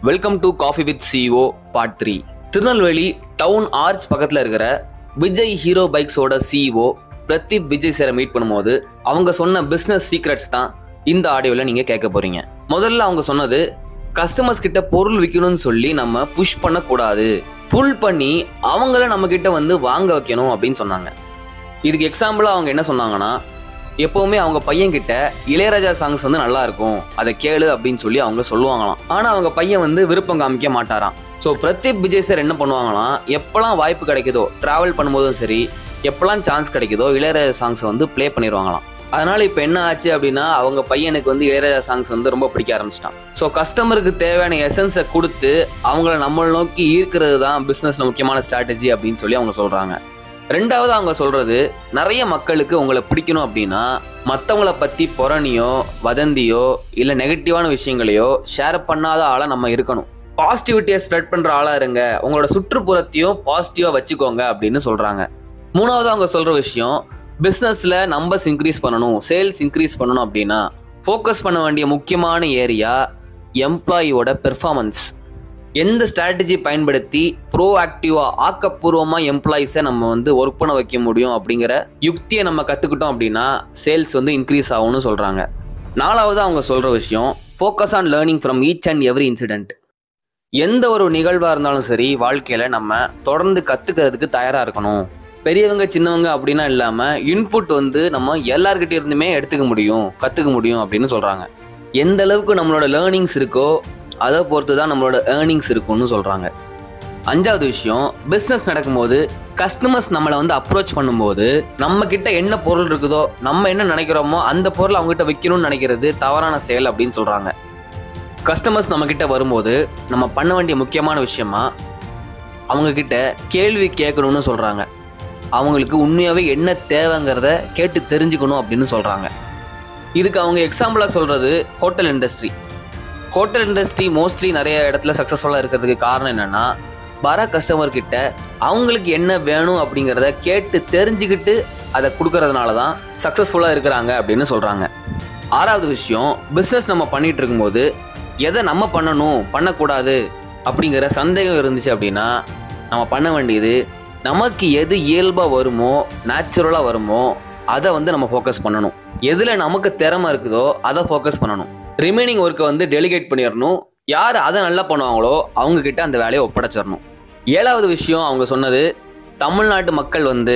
welcome to coffee with CEO part three Tirunelveli town arch பக்கத்தில் இருக்கிற Vijay Hero பைக்ஸோட CEO Pradeep Vijay சாரை மீட் பண்ணும்போது அவங்க சொன்ன பிஸ்னஸ் சீக்ரெட்ஸ் தான் இந்த ஆடியோவில் நீங்கள் கேட்க போறீங்க முதல்ல அவங்க சொன்னது கஸ்டமர்ஸ் கிட்ட பொருள் விற்கணும்னு சொல்லி நம்ம புஷ் பண்ணக்கூடாது புல் பண்ணி அவங்கள நம்ம கிட்ட வந்து வாங்க வைக்கணும் அப்படின்னு சொன்னாங்க இதுக்கு எக்ஸாம்பிளாக அவங்க என்ன சொன்னாங்கன்னா எப்போவுமே அவங்க பையன் கிட்ட இளையராஜா சாங்ஸ் வந்து நல்லா இருக்கும் அதை கேளு அப்படின்னு சொல்லி அவங்க சொல்லுவாங்களாம் ஆனால் அவங்க பையன் வந்து விருப்பம் காமிக்க மாட்டாராம் ஸோ பிரதீப் விஜய் சார் என்ன பண்ணுவாங்களாம் எப்போல்லாம் வாய்ப்பு கிடைக்குதோ ட்ராவல் பண்ணும்போதும் சரி எப்போல்லாம் சான்ஸ் கிடைக்குதோ இளையராஜா சாங்ஸை வந்து ப்ளே பண்ணிடுவாங்களாம் அதனால இப்போ என்ன ஆச்சு அப்படின்னா அவங்க பையனுக்கு வந்து இளையராஜா சாங்ஸ் வந்து ரொம்ப பிடிக்க ஆரம்பிச்சிட்டான் ஸோ கஸ்டமருக்கு தேவையான எசன்ஸை கொடுத்து அவங்கள நம்மளை நோக்கி ஈர்க்கிறது தான் பிஸ்னஸ்ல முக்கியமான ஸ்ட்ராட்டஜி அப்படின்னு சொல்லி அவங்க சொல்றாங்க ரெண்டாவது அவங்க சொல்றது நிறைய மக்களுக்கு உங்களை பிடிக்கணும் அப்படின்னா மற்றவங்கள பத்தி புறணியோ வதந்தியோ இல்லை நெகட்டிவான விஷயங்களையோ ஷேர் பண்ணாத ஆளா நம்ம இருக்கணும் பாசிட்டிவிட்டியை ஸ்ப்ரெட் பண்ற ஆளா இருங்க உங்களோட சுற்றுப்புறத்தையும் பாசிட்டிவா வச்சுக்கோங்க அப்படின்னு சொல்றாங்க மூணாவது அவங்க சொல்ற விஷயம் பிஸ்னஸ்ல நம்பர்ஸ் இன்க்ரீஸ் பண்ணணும் சேல்ஸ் இன்க்ரீஸ் பண்ணணும் அப்படின்னா ஃபோக்கஸ் பண்ண வேண்டிய முக்கியமான ஏரியா எம்ப்ளாயியோட பெர்ஃபார்மன்ஸ் எந்த ஸ்ட்ராட்டஜி பயன்படுத்தி ப்ரோ ஆக்டிவாக ஆக்கப்பூர்வமாக எம்ப்ளாயிஸை நம்ம வந்து ஒர்க் பண்ண வைக்க முடியும் அப்படிங்கிற யுக்தியை நம்ம கற்றுக்கிட்டோம் அப்படின்னா சேல்ஸ் வந்து இன்க்ரீஸ் ஆகும்னு சொல்கிறாங்க நாலாவது அவங்க சொல்கிற விஷயம் focus on learning from each and every incident எந்த ஒரு நிகழ்வாக இருந்தாலும் சரி வாழ்க்கையில் நம்ம தொடர்ந்து கற்றுக்கிறதுக்கு தயாராக இருக்கணும் பெரியவங்க சின்னவங்க அப்படின்னா இல்லாமல் இன்புட் வந்து நம்ம எல்லார்கிட்ட இருந்துமே எடுத்துக்க முடியும் கற்றுக்க முடியும் அப்படின்னு சொல்கிறாங்க எந்த அளவுக்கு நம்மளோட லேர்னிங்ஸ் இருக்கோ அதை பொறுத்து தான் நம்மளோட ஏர்னிங்ஸ் இருக்கும்னு சொல்கிறாங்க அஞ்சாவது விஷயம் பிஸ்னஸ் நடக்கும்போது கஸ்டமர்ஸ் நம்மளை வந்து அப்ரோச் பண்ணும்போது நம்ம கிட்ட என்ன பொருள் இருக்குதோ நம்ம என்ன நினைக்கிறோமோ அந்த பொருள் அவங்ககிட்ட விற்கணும்னு நினைக்கிறது தவறான செயல் அப்படின்னு சொல்கிறாங்க கஸ்டமர்ஸ் நம்ம கிட்ட வரும்போது நம்ம பண்ண வேண்டிய முக்கியமான விஷயமா அவங்க கிட்ட கேள்வி கேட்கணும்னு சொல்கிறாங்க அவங்களுக்கு உண்மையாகவே என்ன தேவைங்கிறத கேட்டு தெரிஞ்சுக்கணும் அப்படின்னு சொல்கிறாங்க இதுக்கு அவங்க எக்ஸாம்பிளாக சொல்கிறது hotel industry hotel industry mostly நிறைய இடத்துல சக்ஸஸ்ஃபுல்லாக இருக்கிறதுக்கு காரணம் என்னென்னா வர கஸ்டமர் கிட்ட அவங்களுக்கு என்ன வேணும் அப்படிங்கிறத கேட்டு தெரிஞ்சுக்கிட்டு அதை கொடுக்கறதுனால தான் சக்ஸஸ்ஃபுல்லாக இருக்கிறாங்க அப்படின்னு சொல்கிறாங்க ஆறாவது விஷயம் பிஸ்னஸ் நம்ம பண்ணிட்டு இருக்கும்போது எதை நம்ம பண்ணணும் பண்ணக்கூடாது அப்படிங்கிற சந்தேகம் இருந்துச்சு அப்படின்னா நம்ம பண்ண வேண்டியது நமக்கு எது இயல்பாக வருமோ நேச்சுரலாக வருமோ அதை வந்து நம்ம ஃபோக்கஸ் பண்ணணும் எதில் நமக்கு திறமை இருக்குதோ அதை ஃபோக்கஸ் பண்ணணும் ரிமைனிங் ஒர்க்கை வந்து டெலிகேட் பண்ணிடணும் யார் அதை நல்லா பண்ணுவாங்களோ அவங்க கிட்ட அந்த வேலையை ஒப்படைச்சிடணும் ஏழாவது விஷயம் அவங்க சொன்னது தமிழ்நாட்டு மக்கள் வந்து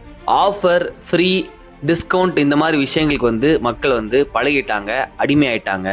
ஆஃபர் ஃப்ரீ டிஸ்கவுண்ட் இந்த மாதிரி விஷயங்களுக்கு வந்து மக்கள் வந்து பழகிட்டாங்க அடிமையாயிட்டாங்க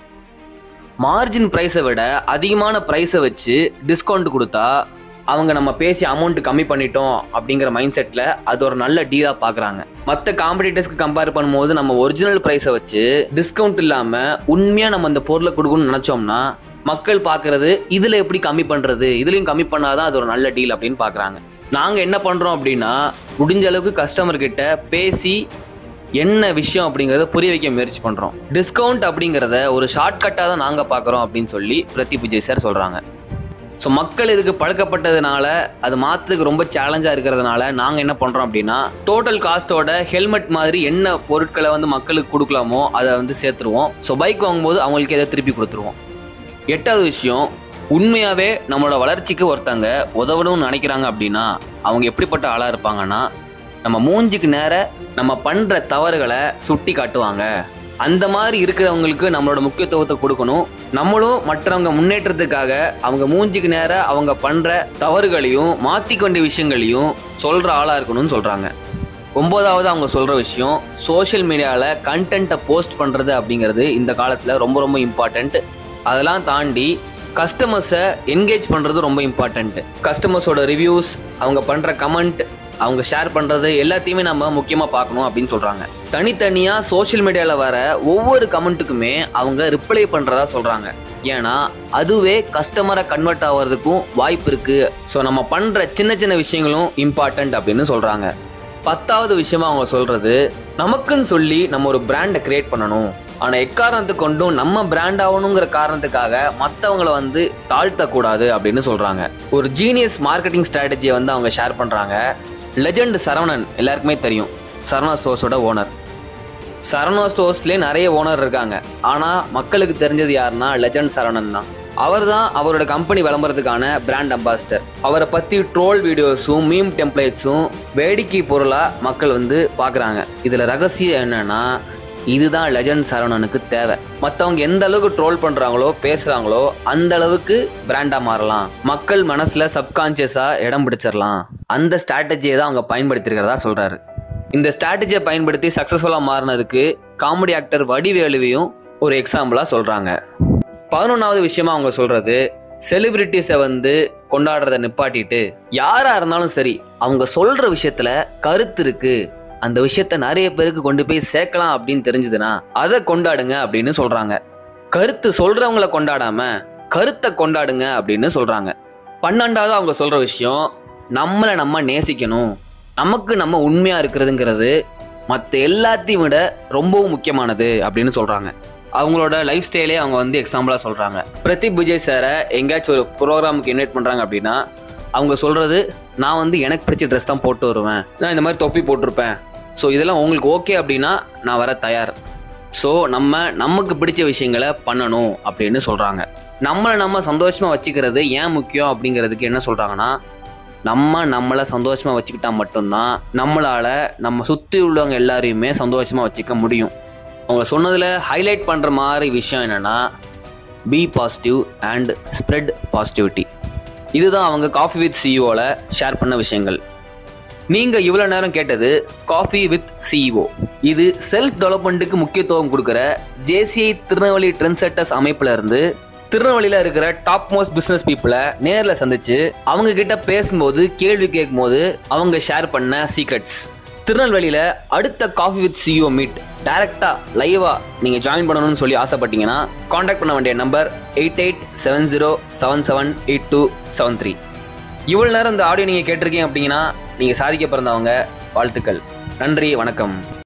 மார்ஜின் ப்ரைஸை விட அதிகமான ப்ரைஸை வச்சு டிஸ்கவுண்ட் கொடுத்தா அவங்க நம்ம பேசி அமௌண்ட் கம்மி பண்ணிட்டோம் அப்படிங்கிற மைண்ட் செட்டில் அது ஒரு நல்ல டீலாக பார்க்குறாங்க மற்ற காம்படிட்டர்ஸ்க்கு கம்பேர் பண்ணும்போது நம்ம ஒரிஜினல் ப்ரைஸை வச்சு டிஸ்கவுண்ட் இல்லாமல் உண்மையாக நம்ம அந்த பொருளை கொடுக்கணும்னு நினச்சோம்னா மக்கள் பார்க்குறது இதில் எப்படி கம்மி பண்ணுறது இதுலேயும் கம்மி பண்ணாதான் அது ஒரு நல்ல டீல் அப்படின்னு பார்க்குறாங்க நாங்கள் என்ன பண்ணுறோம் அப்படின்னா முடிஞ்ச அளவுக்கு கஸ்டமர் கிட்ட பேசி என்ன விஷயம் அப்படிங்கிறத புரிய வைக்க முயற்சி பண்ணுறோம் டிஸ்கவுண்ட் அப்படிங்கிறத ஒரு ஷார்ட்கட்டாக தான் நாங்கள் பார்க்குறோம் அப்படின்னு சொல்லி பிரதீப் விஜய் சார் சொல்கிறாங்க ஸோ மக்கள் இதுக்கு பழக்கப்பட்டதுனால அது மாற்றுறதுக்கு ரொம்ப சேலஞ்சாக இருக்கிறதுனால நாங்கள் என்ன பண்ணுறோம் அப்படின்னா டோட்டல் காஸ்ட்டோட ஹெல்மெட் மாதிரி என்ன பொருட்களை வந்து மக்களுக்கு கொடுக்கலாமோ அதை வந்து சேர்த்துருவோம் ஸோ பைக் வாங்கும்போது அவங்களுக்கு எதை திருப்பி கொடுத்துருவோம் எட்டாவது விஷயம் உண்மையாகவே நம்மளோட வளர்ச்சிக்கு ஒருத்தங்க உதவணும்னு நினைக்கிறாங்க அப்படின்னா அவங்க எப்படிப்பட்ட ஆளாக இருப்பாங்கன்னா நம்ம மூஞ்சிக்கு நேர நம்ம பண்ணுற தவறுகளை சுட்டி காட்டுவாங்க அந்த மாதிரி இருக்கிறவங்களுக்கு நம்மளோட முக்கியத்துவத்தை கொடுக்கணும் நம்மளும் மற்றவங்க முன்னேற்றத்துக்காக அவங்க மூஞ்சிக்கு நேர அவங்க பண்ணுற தவறுகளையும் மாற்றிக்கொண்ட விஷயங்களையும் சொல்கிற ஆளாக இருக்கணும்னு சொல்கிறாங்க ஒம்போதாவது அவங்க சொல்கிற விஷயம் சோஷியல் மீடியாவில் கண்டென்ட்டை போஸ்ட் பண்ணுறது அப்படிங்கிறது இந்த காலத்தில் ரொம்ப ரொம்ப இம்பார்ட்டண்ட் அதெல்லாம் தாண்டி கஸ்டமர்ஸை என்கேஜ் பண்ணுறது ரொம்ப இம்பார்ட்டண்ட்டு கஸ்டமர்ஸோட ரிவ்யூஸ் அவங்க பண்ணுற கமெண்ட் அவங்க ஷேர் பண்ணுறது எல்லாத்தையுமே நம்ம முக்கியமாக பார்க்கணும் அப்படின்னு சொல்கிறாங்க தனித்தனியாக சோஷியல் மீடியாவில் வர ஒவ்வொரு கமெண்ட்டுக்குமே அவங்க ரிப்ளை பண்ணுறதா சொல்கிறாங்க ஏன்னா அதுவே கஸ்டமரை கன்வெர்ட் ஆகிறதுக்கும் வாய்ப்பு இருக்குது ஸோ நம்ம பண்ணுற சின்ன சின்ன விஷயங்களும் இம்பார்ட்டண்ட் அப்படின்னு சொல்கிறாங்க பத்தாவது விஷயமா அவங்க சொல்கிறது நமக்குன்னு சொல்லி நம்ம ஒரு பிராண்டை கிரியேட் பண்ணணும் ஆனால் எக்காரணத்தை கொண்டும் நம்ம பிராண்ட் ஆகணுங்கிற காரணத்துக்காக மற்றவங்களை வந்து தாழ்த்தக்கூடாது அப்படின்னு சொல்கிறாங்க ஒரு ஜீனியஸ் மார்க்கெட்டிங் ஸ்ட்ராட்டஜியை வந்து அவங்க ஷேர் பண்ணுறாங்க லெஜண்ட் சரவணன் எல்லாருக்குமே தெரியும் சரவணா ஸ்டோர்ஸோட ஓனர் சரவணா ஸ்டோர்ஸ்லேயே நிறைய ஓனர் இருக்காங்க ஆனால் மக்களுக்கு தெரிஞ்சது யாருன்னா லெஜண்ட் சரவணன் தான் அவர் தான் அவரோட கம்பெனி விளம்பரத்துக்கான பிராண்ட் அம்பாசிடர் அவரை பற்றி ட்ரோல் வீடியோஸும் மீம் டெம்ப்ளேட்ஸும் வேடிக்கை பொருளாக மக்கள் வந்து பார்க்குறாங்க இதில் ரகசியம் என்னன்னா இதுதான் லெஜண்ட் சரவணனுக்கு தேவை மற்றவங்க எந்த அளவுக்கு ட்ரோல் பண்ணுறாங்களோ பேசுகிறாங்களோ அந்த அளவுக்கு பிராண்டாக மாறலாம் மக்கள் மனசில் சப்கான்ஷியஸாக இடம் பிடிச்சிடலாம் அந்த ஸ்ட்ராட்டஜியை தான் அவங்க பயன்படுத்தியிருக்கிறதா சொல்கிறாரு இந்த ஸ்ட்ராட்டஜியை பயன்படுத்தி சக்ஸஸ்ஃபுல்லாக மாறினதுக்கு காமெடி ஆக்டர் வடிவேலுவையும் ஒரு எக்ஸாம்பிளாக சொல்கிறாங்க பதினொன்றாவது விஷயமா அவங்க சொல்கிறது செலிபிரிட்டிஸை வந்து கொண்டாடுறத நிப்பாட்டிட்டு யாராக இருந்தாலும் சரி அவங்க சொல்கிற விஷயத்தில் கருத்து இருக்கு அந்த விஷயத்த நிறைய பேருக்கு கொண்டு போய் சேர்க்கலாம் அப்படின்னு தெரிஞ்சதுன்னா அதை கொண்டாடுங்க அப்படின்னு சொல்கிறாங்க கருத்து சொல்கிறவங்கள கொண்டாடாம கருத்தை கொண்டாடுங்க அப்படின்னு சொல்கிறாங்க பன்னெண்டாவது அவங்க சொல்கிற விஷயம் நம்மளை நம்ம நேசிக்கணும் நமக்கு நம்ம உண்மையாக இருக்கிறதுங்கிறது மற்ற எல்லாத்தையும் விட ரொம்பவும் முக்கியமானது அப்படின்னு சொல்கிறாங்க அவங்களோட லைஃப் ஸ்டைலே அவங்க வந்து எக்ஸாம்பிளாக சொல்கிறாங்க பிரதீப் விஜய் சாரை எங்கேயாச்சும் ஒரு ப்ரோக்ராமுக்கு இன்வைட் பண்ணுறாங்க அப்படின்னா அவங்க சொல்கிறது நான் வந்து எனக்கு பிடிச்ச ட்ரெஸ் தான் போட்டு வருவேன் நான் இந்த மாதிரி தொப்பி போட்டிருப்பேன் ஸோ இதெல்லாம் உங்களுக்கு ஓகே அப்படின்னா நான் வர தயார் ஸோ நம்ம நமக்கு பிடிச்ச விஷயங்களை பண்ணணும் அப்படின்னு சொல்கிறாங்க நம்மளை நம்ம சந்தோஷமாக வச்சுக்கிறது ஏன் முக்கியம் அப்படிங்கிறதுக்கு என்ன சொல்கிறாங்கன்னா நம்ம நம்மளை சந்தோஷமாக வச்சுக்கிட்டா மட்டும்தான் நம்மளால் நம்ம சுற்றி உள்ளவங்க எல்லாரையுமே சந்தோஷமாக வச்சுக்க முடியும் அவங்க சொன்னதில் ஹைலைட் பண்ணுற மாதிரி விஷயம் என்னென்னா be positive and spread positivity இதுதான் அவங்க காஃபி வித் சிஇஓவில் ஷேர் பண்ண விஷயங்கள் நீங்கள் இவ்வளோ நேரம் கேட்டது காஃபி வித் சிஇஓ இது செல்ஃப் டெவலப்மெண்ட்டுக்கு முக்கியத்துவம் கொடுக்குற ஜேசிஐ திருநெல்வேலி ட்ரெண்ட் செட்டர்ஸ் அமைப்புல இருந்து திருநெல்வேலியில் இருக்கிற டாப் மோஸ்ட் பிஸ்னஸ் பீப்புளை நேரில் சந்திச்சு அவங்க கிட்ட பேசும்போது கேள்வி கேட்கும்போது அவங்க ஷேர் பண்ண சீக்ரெட்ஸ் திருநெல்வேலியில் அடுத்த காஃபி வித் சிஇஓ மீட் டைரக்டாக லைவாக நீங்கள் ஜாயின் பண்ணணும்னு சொல்லி ஆசைப்பட்டீங்கன்னா காண்டாக்ட் பண்ண வேண்டிய number eight eight seven zero seven seven eight two seven three இவ்வளோ நேரம் இந்த ஆடியோ நீங்கள் கேட்டிருக்கீங்க அப்படிங்கன்னா நீங்கள் சாதிக்க பிறந்தவங்க வாழ்த்துக்கள் நன்றி வணக்கம்